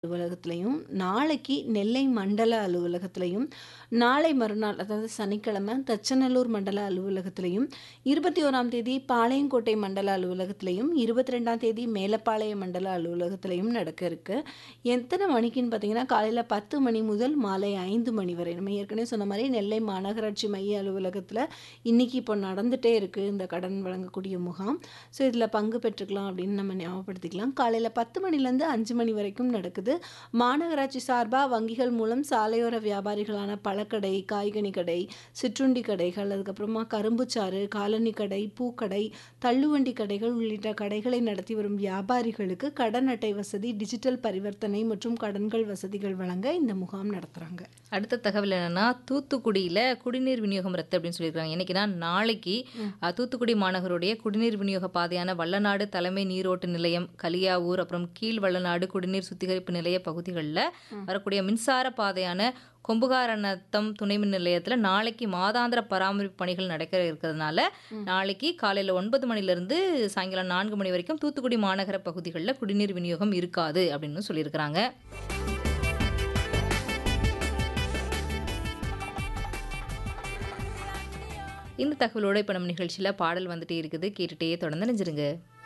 அலுவலகத்திலயும், நாளைக்கு நெல்லை மண்டல அலுவலகத்திலயும், நாளை மறுநாள் அதாவது சனிக்கிழமை தச்சநல்லூர் மண்டல அலுவலகத்திலயும், 21ஆம் தேதி பாளையங்கோட்டை மண்டல அலுவலகத்திலயும், 22ஆம் தேதி மேலப்பாளையம் மண்டல அலுவலகத்திலயும் நடக்க இருக்கு. எத்தன மணிக்குன்னு பார்த்தீங்கன்னா, காலையில 10 மணி முதல் மாலை 5 மணி வரை. நம்ம ஏற்கனவே சொன்ன மாரி நெல்லை மாநகராட்சி மைய அலுவலகத்தில இன்னைக்கு இப்போ நடந்துட்டே இருக்கு இந்த கடன் வழங்கக்கூடிய முகாம். ஸோ இதில பங்கு பெற்றுக்கலாம் அப்படின்னு நம்ம ஞாபகப்படுத்திக்கலாம். காலையில 10 மணிலேருந்து 5 மணி வரைக்கும் நடக்குது. மாநகராட்சி சார்பா வங்கிகள் மூலம் சாலையோர வியாபாரிகளான பழக்கடை, காய்கனி கடை, சிற்றுண்டி கடைகள், அதுக்கப்புறமா கரும்புச்சாறு, காலணி கடை, பூக்கடை, தள்ளுவண்டி கடைகள் உள்ளிட்ட கடைகளை நடத்தி வரும் வியாபாரிகளுக்கு கடன் அட்டை வசதி, டிஜிட்டல் பரிவர்த்தனை மற்றும் கடன்கள் வசதிகள் வழங்க இந்த முகாம் நடத்துறாங்க. அடுத்த தகவல் என்னன்னா, தூத்துக்குடியில குடிநீர் விநியோகம் ரத்து அப்படின்னு சொல்லியிருக்காங்க. என்னைக்குன்னா, நாளைக்கு ம். அ தூத்துக்குடி மாநகருடைய குடிநீர் விநியோக பாதையான வல்லநாடு தலைமை நீரோட்டு நிலையம், கலியாவூர், அப்புறம் கீழ் வல்லநாடு குடிநீர் சுத்திகரிப்பு நிலைய பகுதிகள்ல ம். வரக்கூடிய மின்சார பாதையான கொம்புகாரநத்தம் துணை மின் நிலையத்துல நாளைக்கு மாதாந்திர பராமரிப்பு பணிகள் நடக்க இருக்கிறதுனால, ம். நாளைக்கு காலையில 9 மணிலேருந்து சாயங்காலம் 4 மணி வரைக்கும் தூத்துக்குடி மாநகர பகுதிகள்ல குடிநீர் விநியோகம் இருக்காது அப்படின்னு சொல்லியிருக்கிறாங்க. இந்த தகவலோட இப்ப நம்ம நிகழ்ச்சியில பாடல் வந்துட்டே இருக்குது. கேட்டுட்டே தொடர்ந்து இணைஞ்சிருங்க.